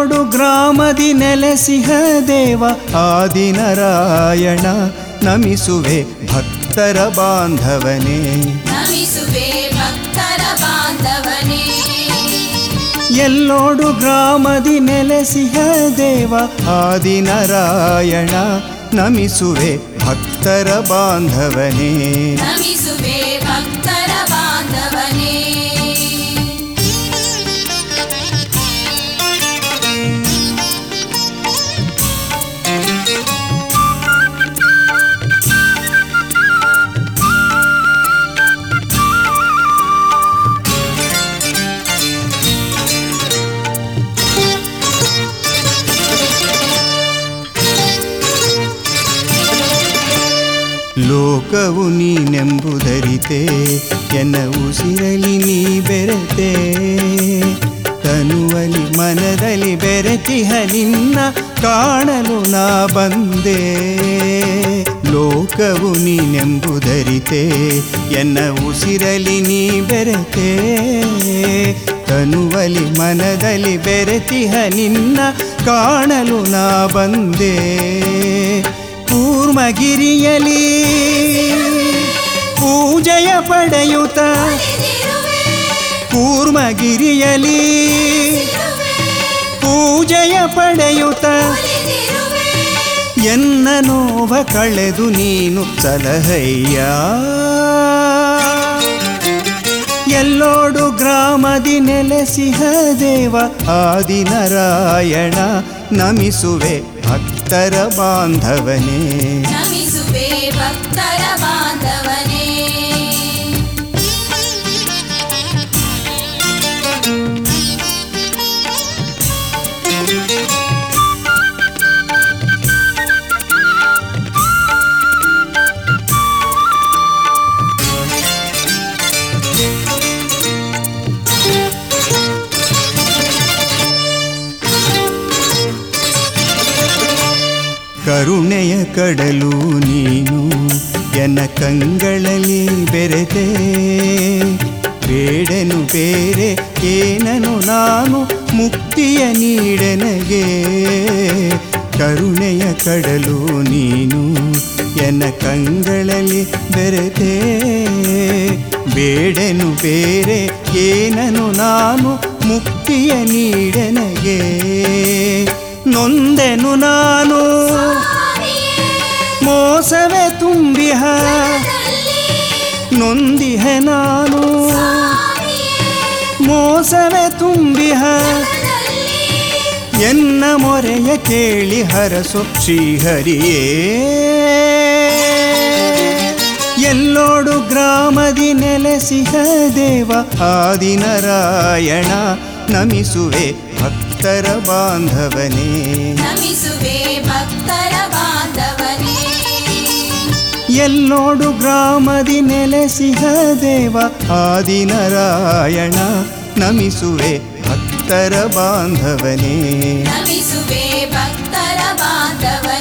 ಎಲ್ಲೋಡು ಗ್ರಾಮದಿ ನೆಲೆಸಿಹ ದೇವ ಆದಿನಾರಾಯಣ ನಮಿಸುವೆ ಭಕ್ತರ ಬಾಂಧವನೇ ನಮಿಸುವೆ ಭಕ್ತರ ಬಾಂಧವನೇ ಎಲ್ಲೋಡು ಗ್ರಾಮದಿ ನೆಲೆಸಿಹ ದೇವ ಆದಿನಾರಾಯಣ ನಮಿಸುವೆ ಭಕ್ತರ ಬಾಂಧವನೇ ನಮಿಸುವೆ ಭಕ್ತರ ಬಾಂಧವನೇ ಲೋಕವು ನೀನೆಂಬುದರಿತೆ ಎನ್ನ ಉಸಿರಲಿ ನೀ ಬೆರೆತೆ ತನುವಲಿ ಮನದಲ್ಲಿ ಬೆರೆತಿಹ ನಿನ್ನ ಕಾಣಲು ನಾ ಬಂದೆ ಲೋಕವು ನೀನೆಂಬುದರಿತೆ ಎನ್ನ ಉಸಿರಲಿ ನೀ ಬೆರೆತೆ ತನುವಲಿ ಮನದಲ್ಲಿ ಬೆರೆತಿಹ ನಿನ್ನ ಕಾಣಲು ನಾ ಬಂದೆ ಕೂರ್ಮಗಿರಿಯಲಿ ಪೂಜೆಯ ಪಡೆಯುತ್ತ ಒಲಿದಿರುವೆ, ಕೂರ್ಮಗಿರಿಯಲಿ ಇರುವೆ, ಪೂಜೆಯ ಪಡೆಯುತ್ತ ಒಲಿದಿರುವೆ. ಎನ್ನ ನೋವ ಕಳೆದು ನೀನು ಸಲಹಯ್ಯ ಎಲ್ಲೋಡು ಗ್ರಾಮದಿ ನೆಲೆಸಿಹ ದೇವ ಆದಿನಾರಾಯಣ ನಮಿಸುವೆ ಭಕ್ತರ ಬಾಂಧವನೇ ನಮಿಸುವೆ ಭಕ್ತರ ಬಾಂಧವನೇ ಕರುಣೆಯ ಕಡಲು ನೀನು ಎನ್ನ ಕಂಗಳಲ್ಲಿ ಬೆರೆತೆ ಬೇಡನು ಬೇರೆ ಏನನು ನಾನು ಮುಕ್ತಿಯ ನೀಡೆನಗೆ ಕರುಣೆಯ ಕಡಲು ನೀನು ಎನ್ನ ಕಂಗಳಲ್ಲಿ ಬೆರೆತೆ ಬೇಡನು ಬೇರೆ ಏನನು ನಾನು ಮುಕ್ತಿಯ ನೀಡೆನಗೆ ನೊಂದೆನು ನಾನು ಮೋಸವೇ ತುಂಬಿಹ ನೊಂದಿಹ ನಾನು ಮೋಸವೇ ತುಂಬಿಹ ಎನ್ನ ಮೊರೆಯ ಕೇಳಿ ಹರಸು ಶ್ರೀಹರಿಯೇ ಎಲ್ಲೋಡು ಗ್ರಾಮದಿ ನೆಲೆಸಿಹ ದೇವ ಆದಿನಾರಾಯಣ ನಮಿಸುವೆ ಭಕ್ತರ ಬಾಂಧವನೇ ನಮಿಸುವೆ ಭಕ್ತರ ಬಾಂಧವನೇ ಎಲ್ಲೋಡು ಗ್ರಾಮದಿ ನೆಲೆಸಿಹ ದೇವ ಆದಿನಾರಾಯಣ ನಮಿಸುವೆ ಭಕ್ತರ ಬಾಂಧವನೇ ನಮಿಸುವೆ ಭಕ್ತರ ಬಾಂಧವನೇ